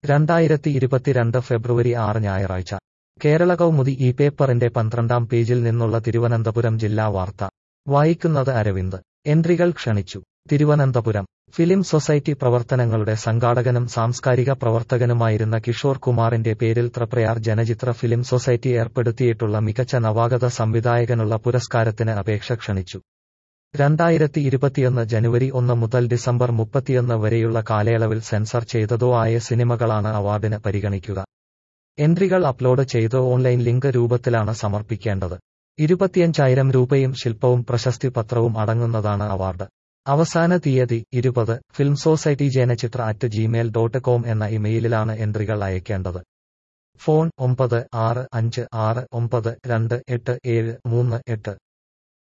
രണ്ടായിരത്തി ഇരുപത്തിരണ്ട് ഫെബ്രുവരി ആറ് ഞായറാഴ്ച കേരള കൗമുദി ഈ പേപ്പറിന്റെ പന്ത്രണ്ടാം പേജിൽ നിന്നുള്ള തിരുവനന്തപുരം ജില്ലാ വാർത്ത വായിക്കുന്നത് അരവിന്ദ് എൻട്രികൾ ക്ഷണിച്ചു തിരുവനന്തപുരം ഫിലിം സൊസൈറ്റി പ്രവർത്തനങ്ങളുടെ സംഘാടകനും സാംസ്കാരിക പ്രവർത്തകനുമായിരുന്ന കിഷോർ കുമാറിന്റെ പേരിൽ ത്രപ്രയാർ ജനചിത്ര ഫിലിം സൊസൈറ്റി ഏർപ്പെടുത്തിയിട്ടുള്ള മികച്ച നവാഗത സംവിധായകനുള്ള പുരസ്കാരത്തിന് അപേക്ഷ ക്ഷണിച്ചു രണ്ടായിരത്തി ഇരുപത്തിയൊന്ന് ജനുവരി ഒന്ന് മുതൽ ഡിസംബർ മുപ്പത്തിയൊന്ന് വരെയുള്ള കാലയളവിൽ സെൻസർ ചെയ്തതോ ആയ സിനിമകളാണ് അവാർഡിന് പരിഗണിക്കുക എൻട്രികൾ അപ്ലോഡ് ചെയ്ത് ഓൺലൈൻ ലിങ്ക് രൂപത്തിലാണ് സമർപ്പിക്കേണ്ടത് ഇരുപത്തിയഞ്ചായിരം രൂപയും ശില്പവും പ്രശസ്തി പത്രവും അടങ്ങുന്നതാണ് അവാർഡ് അവസാന തീയതി ഇരുപത് film society Janachithra at Gmail dot com എന്ന ഇമെയിലിലാണ് എൻട്രികൾ അയക്കേണ്ടത് ഫോൺ ഒമ്പത് ആറ് അഞ്ച് ആറ് ഒമ്പത് രണ്ട് എട്ട് ഏഴ് മൂന്ന് എട്ട്